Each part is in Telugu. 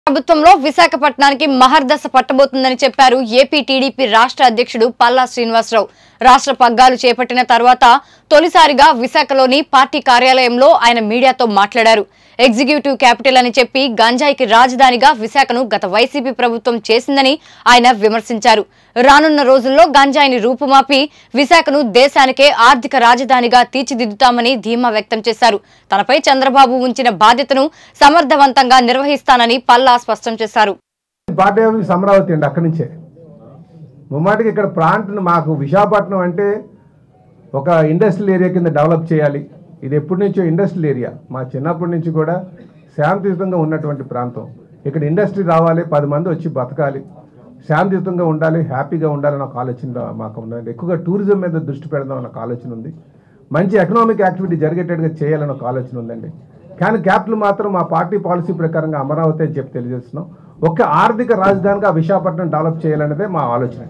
ప్రభుత్వంలో విశాఖపట్నానికి మహర్దశ పట్టబోతుందని చెప్పారు ఏపీ టీడీపీ రాష్ట్ర అధ్యక్షుడు పల్లా శ్రీనివాసరావు రాష్ట్ర పగ్గాలు చేపట్టిన తర్వాత తొలిసారిగా విశాఖలోని పార్టీ కార్యాలయంలో ఆయన మీడియాతో మాట్లాడారు ఎగ్జిక్యూటివ్ క్యాపిటల్ అని చెప్పి గంజాయికి రాజధానిగా విశాఖను గత వైసీపీ ప్రభుత్వం చేసిందని ఆయన విమర్శించారు రానున్న రోజుల్లో గంజాయిని రూపుమాపి విశాఖను దేశానికే ఆర్థిక రాజధానిగా తీర్చిదిద్దుతామని ధీమా వ్యక్తం చేశారు తనపై చంద్రబాబు ఉంచిన బాధ్యతను సమర్థవంతంగా నిర్వహిస్తానని పల్లా స్పష్టం చేశారు పార్టీ ఆఫీస్ అమరావతి అండి అక్కడి నుంచే ముమ్మాటికి ఇక్కడ ప్రాంతం మాకు విశాఖపట్నం అంటే ఒక ఇండస్ట్రియల్ ఏరియా కింద డెవలప్ చేయాలి ఇది ఎప్పటి నుంచో ఇండస్ట్రియల్ ఏరియా మా చిన్నప్పటి నుంచి కూడా శాంతియుతంగా ఉన్నటువంటి ప్రాంతం ఇక్కడ ఇండస్ట్రీ రావాలి పది మంది వచ్చి బతకాలి శాంతియుతంగా ఉండాలి హ్యాపీగా ఉండాలని ఒక ఆలోచన మాకు ఉందండి ఎక్కువగా టూరిజం మీద దృష్టి పెడదాం అన్న ఒక ఆలోచన ఉంది మంచి ఎకనామిక్ యాక్టివిటీ జరిగేటట్టుగా చేయాలని ఒక ఆలోచన ఉందండి కానీ క్యాపిటల్ మాత్రం మా పార్టీ పాలసీ ప్రకారంగా అమరావతి అని చెప్పి తెలియజేస్తున్నాం ఒక్క ఆర్థిక రాజధానిగా విశాఖపట్నం డెవలప్ చేయాలనేదే మా ఆలోచన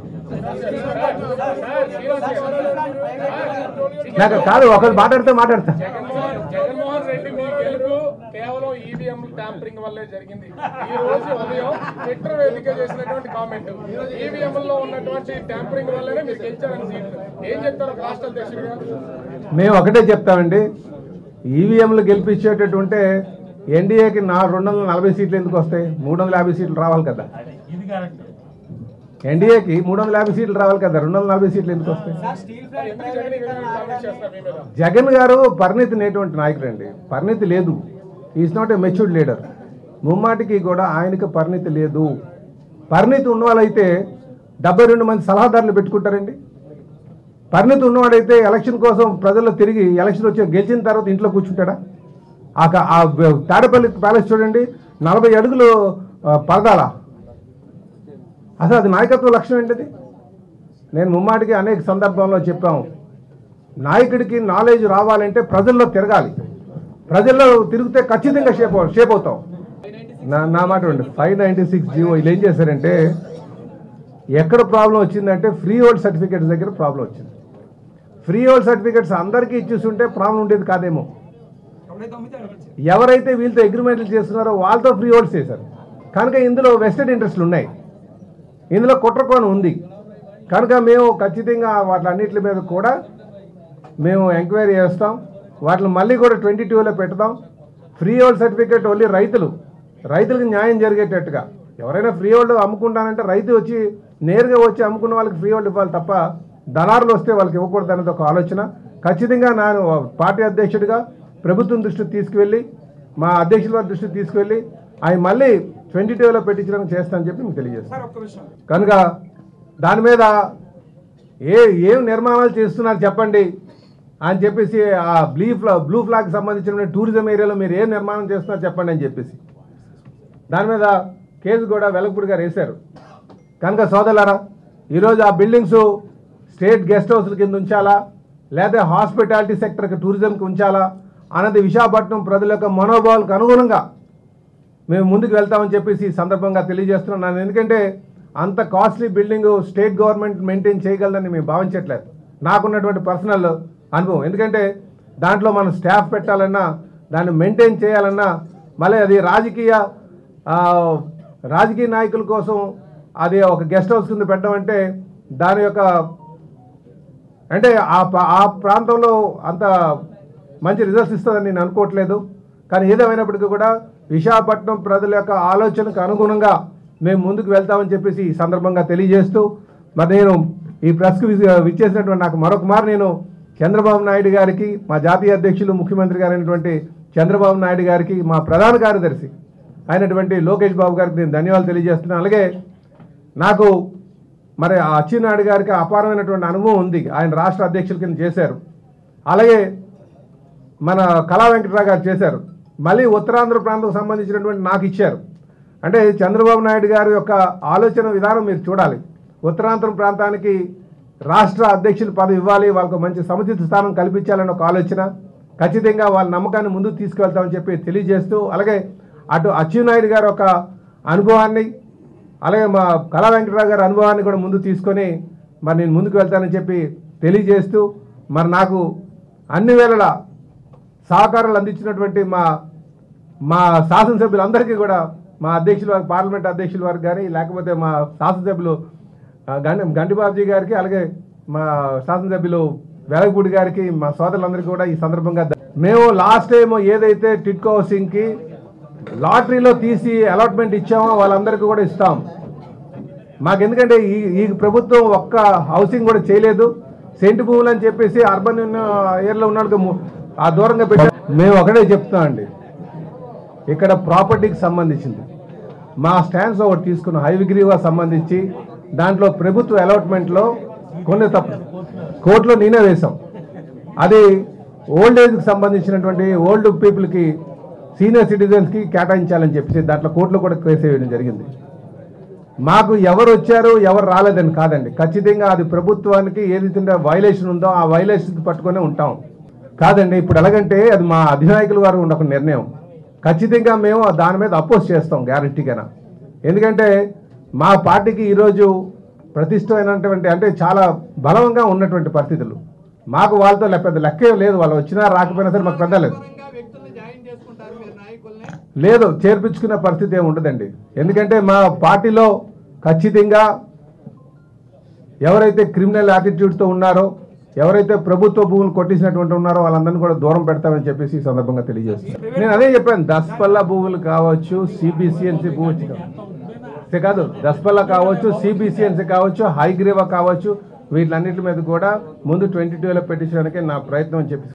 నాకు కాదు ఒకరు మాట్లాడితే మాట్లాడతా జగన్మోహన్ రెడ్డి మీ గెలుపు కేవలం ఈవీఎం ట్యాంపరింగ్ వల్లే జరిగింది ఈ రోజు ఉదయం ట్విట్టర్ వేదిక చేసినటువంటి కామెంట్ ఈవీఎం లో ఉన్నటువంటి ట్యాంపరింగ్ వల్లనే మీరు గెలిచారని సీట్లు ఏం చెప్తారు ఒక రాష్ట్ర అధ్యక్షుడిగా మేము ఒకటే చెప్తామండి ఈవీఎంలు గెలిపించేటట్టుంటే ఎన్డీఏకి నా రెండు వందల నలభై సీట్లు ఎందుకు వస్తాయి మూడు వందల యాభై సీట్లు రావాలి కదా ఎన్డీఏకి మూడు వందల యాభై సీట్లు రావాలి కదా రెండు వందల నలభై సీట్లు ఎందుకు వస్తాయి ఎందుకు జగన్ ఈ విధంగా కామెంట్ చేస్తున్నారు మీ మీద జగన్ గారు పరిణితి నేటువంటి నాయకుడు అండి పరిణితి లేదు is not a matured leader ముమ్మాటికి కూడా ఆయనకి పరిణితి లేదు పరిణితి ఉన్నవాళ్ళైతే డెబ్బై రెండు మంది సలహాదారులు పెట్టుకుంటారండి పరిణితి ఉన్నవాడైతే ఎలక్షన్ కోసం ప్రజల్లో తిరిగి ఎలక్షన్ వచ్చి గెలిచిన తర్వాత ఇంట్లో కూర్చుంటాడా ఆ క- ఆ బ- తాడేపల్లి ప్యాలెస్ చూడండి నలభై అడుగులు ఆ, పరదాల అసలు అది నాయకత్వ లక్ష్యం ఏంటిది నేను ముమ్మాటికి అనేక సందర్భంలో చెప్పాము నాయకుడికి నాలెడ్జ్ రావాలంటే ప్రజల్లో తిరగాలి ప్రజల్లో తిరిగితే ఖచ్చితంగా షేప్ అవు- షేప్ అవుతాం నా నా మాట ఉండి ఫైవ్ నైంటీ సిక్స్ జీవో వీళ్ళు ఏం చేశారంటే ఎక్కడ ప్రాబ్లం వచ్చిందంటే ఫ్రీ హోల్డ్ సర్టిఫికేట్స్ దగ్గర ప్రాబ్లం వచ్చింది ఫ్రీ హోల్డ్ సర్టిఫికేట్స్ అందరికీ ఇచ్చేస్తుంటే ప్రాబ్లం ఉండేది కాదేమో ఎవరైతే వీళ్ళతో అగ్రిమెంట్లు చేస్తున్నారో వాళ్ళతో ఫ్రీ హోల్డ్స్ చేశారు కనుక ఇందులో వెస్టెడ్ ఇంట్రెస్ట్లు ఉన్నాయి ఇందులో కుట్రకోణం ఉంది కనుక మేము ఖచ్చితంగా వాటిలన్నిటి మీద కూడా మేము ఎంక్వైరీ చేస్తాం వాటిని మళ్ళీ కూడా ట్వంటీ టూలో పెడతాం ఫ్రీ హోల్డ్ సర్టిఫికేట్ ఓన్లీ రైతులు రైతులకు న్యాయం జరిగేటట్టుగా ఎవరైనా ఫ్రీ హోల్డ్ అమ్ముకుంటానంటే రైతు వచ్చి నేరుగా వచ్చి అమ్ముకున్న వాళ్ళకి ఫ్రీ హోల్డ్ ఇవ్వాలి తప్ప దళారులు వస్తే వాళ్ళకి ఇవ్వకూడదు అనేది ఒక ఆలోచన ఖచ్చితంగా నేను పార్టీ అధ్యక్షుడిగా ప్రభుత్వం దృష్టికి తీసుకువెళ్ళి మా అధ్యక్షుల వారి దృష్టికి తీసుకువెళ్ళి ఆయన మళ్ళీ ట్వంటీ టూలో పెట్టించడానికి చేస్తానని చెప్పి మీకు తెలియజేస్తాను కనుక దాని మీద ఏ ఏం నిర్మాణాలు చేస్తున్నారు చెప్పండి అని చెప్పేసి ఆ బ్లూ ఫ్లా బ్లూ ఫ్లాగ్ సంబంధించిన టూరిజం ఏరియాలో మీరు ఏం నిర్మాణం చేస్తున్నారు చెప్పండి అని చెప్పేసి దాని మీద కేసు కూడా వెలగపూడి గారు వేశారు కనుక సోదరులారా ఈరోజు ఆ బిల్డింగ్స్ స్టేట్ గెస్ట్ హౌస్ల కింద ఉంచాలా లేదా హాస్పిటాలిటీ సెక్టర్కి టూరిజంకి ఉంచాలా అన్నది విశాఖపట్నం ప్రజల యొక్క మనోభావాలకు అనుగుణంగా మేము ముందుకు వెళ్తామని చెప్పేసి ఈ సందర్భంగా తెలియజేస్తున్నాను ఎందుకంటే అంత costly building state government maintain చేయగలదని మేము భావించట్లేదు నాకున్నటువంటి పర్సనల్ అనుభవం ఎందుకంటే దాంట్లో మనం స్టాఫ్ పెట్టాలన్నా దాన్ని మెయింటైన్ చేయాలన్నా మళ్ళీ అది రాజకీయ ఆ, రాజకీయ నాయకుల కోసం అది ఒక గెస్ట్ హౌస్ కింద పెట్టడం అంటే దాని యొక్క అంటే ఆ ప- ఆ ప్రాంతంలో అంత మంచి రిజల్ట్స్ ఇస్తుందని నేను అనుకోవట్లేదు కానీ ఏదేమైనప్పటికీ కూడా విశాఖపట్నం ప్రజల యొక్క ఆలోచనకు అనుగుణంగా మేము ముందుకు వెళ్తామని చెప్పేసి ఈ సందర్భంగా తెలియజేస్తూ మరి నేను ఈ ప్రెస్కు విజ్- విచ్చేసినటువంటి నాకు మరొక మారు నేను చంద్రబాబు నాయుడు గారికి మా జాతీయ అధ్యక్షులు ముఖ్యమంత్రి గారైనటువంటి చంద్రబాబు నాయుడు గారికి మా ప్రధాన కార్యదర్శి అయినటువంటి లోకేష్ బాబు గారికి నేను ధన్యవాదాలు తెలియజేస్తున్నాను అలాగే నాకు మరి ఆ అచ్చెన్నాయుడు గారికి అపారమైనటువంటి అనుభవం ఉంది ఆయన రాష్ట్ర అధ్యక్షుల కింద చేశారు అలాగే మన కళా వెంకటరావు గారు చేశారు మళ్ళీ ఉత్తరాంధ్ర ప్రాంతం సంబంధించినటువంటి నాకు ఇచ్చారు అంటే చంద్రబాబు నాయుడు గారి యొక్క ఆలోచన విధానం మీరు చూడాలి ఉత్తరాంధ్ర ప్రాంతానికి రాష్ట్ర అధ్యక్షుల పదవి ఇవ్వాలి వాళ్ళకు మంచి సముచిత స్థానం కల్పించాలని ఒక ఆలోచన ఖచ్చితంగా వాళ్ళ నమ్మకాన్ని ముందుకు తీసుకెళ్తామని చెప్పి తెలియజేస్తూ అలాగే అటు అచ్చెన్నాయుడు గారి ఒక అనుభవాన్ని అలాగే మా కళా వెంకటరావు గారి అనుభవాన్ని కూడా ముందు తీసుకొని మరి నేను ముందుకు వెళ్తానని చెప్పి తెలియజేస్తూ మరి నాకు అన్ని వేళలా సహకారాలు అందించినటువంటి మా మా శాసనసభ్యులందరికీ కూడా మా అధ్యక్షుల వారి పార్లమెంట్ అధ్యక్షుల వారికి కానీ లేకపోతే మా శాసనసభ్యులు ఆ, గండి గంటిబాబుజీ గారికి అలాగే మా శాసనసభ్యులు వేలగపూడి గారికి మా సోదరులందరికీ కూడా ఈ సందర్భంగా ద- మేము లాస్ట్ టైం ఏదైతే టిట్కో హౌసింగ్కి లాటరీలో తీసి అలాట్మెంట్ ఇచ్చామో వాళ్ళందరికీ కూడా ఇస్తాం మాకు ఎందుకంటే ఈ ఈ ప్రభుత్వం ఒక్క హౌసింగ్ కూడా చేయలేదు సెంటు భూములు అని చెప్పేసి అర్బన్ ఏరియాలో ఉన్న ఆ దూరంగా పెట్టా మేము ఒకటే చెప్తామండి ఇక్కడ ప్రాపర్టీకి సంబంధించింది మా స్టాండ్స్ ఒకటి తీసుకున్న హైవిగ్రీవా సంబంధించి దాంట్లో ప్రభుత్వ అలాట్మెంట్లో కొన్ని తప్పు కోర్టులో నేనే వేశాం అది ఓల్డ్ ఏజ్కి సంబంధించినటువంటి ఓల్డ్ పీపుల్కి సీనియర్ సిటిజన్స్కి కేటాయించాలని చెప్పేసి దాంట్లో కోర్టులో కూడా కేసు వేయడం జరిగింది మాకు ఎవరు వచ్చారు ఎవరు రాలేదని కాదండి ఖచ్చితంగా అది ప్రభుత్వానికి ఏదైతే వైలేషన్ ఉందో ఆ వైలేషన్కి పట్టుకొని ఉంటాం కాదండి ఇప్పుడు ఎలాగంటే అది మా అధినాయకుల వారు ఉన్న ఒక నిర్ణయం ఖచ్చితంగా మేము దాని మీద అపోజ్ చేస్తాం గ్యారంటీగా ఎందుకంటే మా పార్టీకి ఈరోజు ప్రతిష్టమైనటువంటి అంటే చాలా బలంగా ఉన్నటువంటి పరిస్థితులు మాకు వాళ్ళతో లెక్క పెద్ద లెక్కే లేదు వాళ్ళు వచ్చినా రాకపోయినా సరే మాకు పెద్ద లేదు పరంగా వ్యక్తుల్ని జాయిన్ చేసుకుంటారు మీరు నాయకుల్ని లేదు చేర్పించుకునే పరిస్థితి ఏమి ఉండదండి ఎందుకంటే మా పార్టీలో ఖచ్చితంగా ఎవరైతే క్రిమినల్ యాటిట్యూడ్తో ఉన్నారో ఎవరైతే ప్రభుత్వ భూములు కొట్టేసినటువంటి ఉన్నారో వాళ్ళందరినీ కూడా దూరం పెడతామని చెప్పేసి ఈ సందర్భంగా తెలియజేస్తున్నాను నేను అదే చెప్పాను దస్పల్ల భూములు కావచ్చు సిబిసిఎన్సి భూములు కావచ్చు కాదు దస్పల్ల కావచ్చు సిబిసిఎన్సి కావచ్చు హైగ్రీవా కావచ్చు వీటిలన్నిటి మీద కూడా ముందు ట్వంటీ టూలో పెట్టించడానికి నా ప్రయత్నం అని చెప్పి